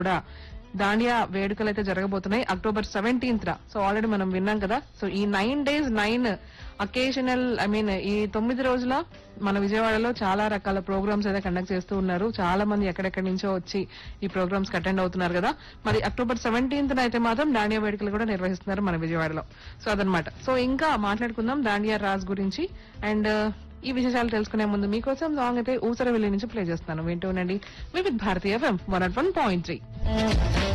కూడా దాండియా వేడుకలు అయితే జరగబోతున్నాయి అక్టోబర్ సెవెంటీన్త్ రా సో ఆల్రెడీ మనం విన్నాం కదా సో ఈ nine days nine occasional I mean ఈ తొమ్మిది రోజుల మన విజయవాడలో చాలా రకాల ప్రోగ్రామ్స్ అయితే కండక్ట్ చేస్తూ ఉన్నారు చాలా మంది ఎక్కడెక్కడి నుంచో వచ్చి ఈ ప్రోగ్రామ్స్ అటెండ్ అవుతున్నారు కదా మరి అక్టోబర్ సెవెంటీన్త్ అయితే మాత్రం దాండియా వేడుకలు కూడా నిర్వహిస్తున్నారు మన విజయవాడలో సో అదనమాట సో ఇంకా మాట్లాడుకుందాం దాండియా రాజ్ గురించి అండ్ ఈ విశేషాలు తెలుసుకునే ముందు మీకోసం సాంగ్ అయితే ఊసరవెల్లి నుంచి ప్లే చేస్తాను వింటూ ఉండండి Vividh Bharatiya FM one one point three